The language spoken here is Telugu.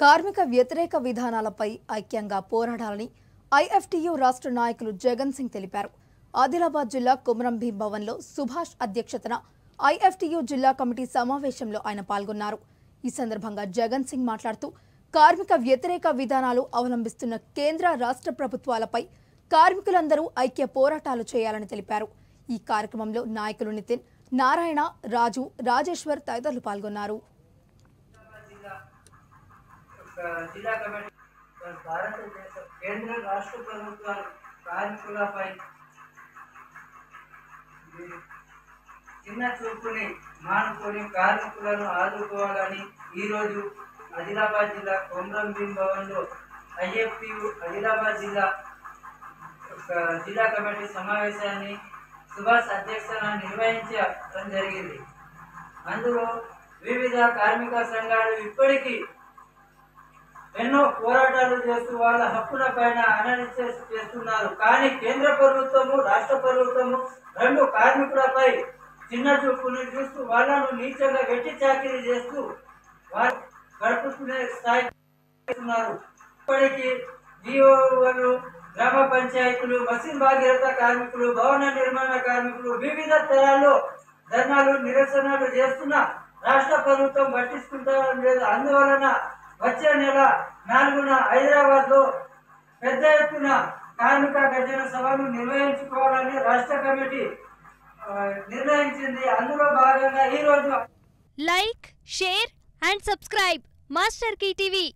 కార్మిక వ్యతిరేక విధానాలపై ఐక్యంగా పోరాడాలని ఐఎఫ్టీయూ రాష్ట్ర నాయకులు జగన్ సింగ్ తెలిపారు ఆదిలాబాద్ జిల్లా కుమరం భీం భవన్లో సుభాష్ అధ్యక్షతన ఐఎఫ్టీయూ జిల్లా కమిటీ సమావేశంలో ఆయన పాల్గొన్నారు ఈ సందర్భంగా జగన్ సింగ్ మాట్లాడుతూ కార్మిక వ్యతిరేక విధానాలు అవలంబిస్తున్న కేంద్ర రాష్ట్ర ప్రభుత్వాలపై కార్మికులందరూ ఐక్య పోరాటాలు చేయాలని తెలిపారు ఈ కార్యక్రమంలో నాయకులు నితిన్ నారాయణ రాజు రాజేశ్వర్ తదితరులు పాల్గొన్నారు జిల్లా ఒక జిల్లా కమిటీ భారతదేశ కేంద్ర రాష్ట్ర ప్రభుత్వాలు కార్మికులపై చిన్న చూపుని మానుకొని కార్మికులను ఆదుకోవాలని ఈరోజు ఆదిలాబాద్ జిల్లా కొమరం భీం భవన్లో ఐఎఫ్టియు ఆదిలాబాద్ జిల్లా ఒక జిల్లా కమిటీ సమావేశాన్ని సుభాష్ అధ్యక్షతన నిర్వహించడం జరిగింది అందులో వివిధ కార్మిక సంఘాలు ఇప్పటికీ ఎన్నో పోరాటాలు చేస్తూ వాళ్ళ హక్కుల పైన అనాలిసిస్ చేస్తున్నారు కానీ కేంద్ర ప్రభుత్వము రాష్ట్ర ప్రభుత్వము రెండు కార్మికులపై చిన్న చూపుని చూస్తూ వాళ్ళను నీచంగా వెట్టి చాకిరీ చేస్తూ వారు గడుపుకునే స్థాయి చేస్తున్నారు ఇప్పటికీ జీవోలు గ్రామ పంచాయతీలు మసీన్ భాగీరథ కార్మికులు భవన నిర్మాణ కార్మికులు వివిధ తరాల్లో ధర్నాలు నిరసనలు చేస్తున్న రాష్ట్ర ప్రభుత్వం పట్టించుకుంటడం లేదు అందువలన వచ్చే నెల నాలుగున హైదరాబాద్ లో పెద్ద ఎత్తున కార్మిక గర్జన సభను నిర్వహించుకోవాలని రాష్ట్ర కమిటీ ఆ, నిర్ణయించింది అందులో భాగంగా ఈ రోజు like share and subscribe master TV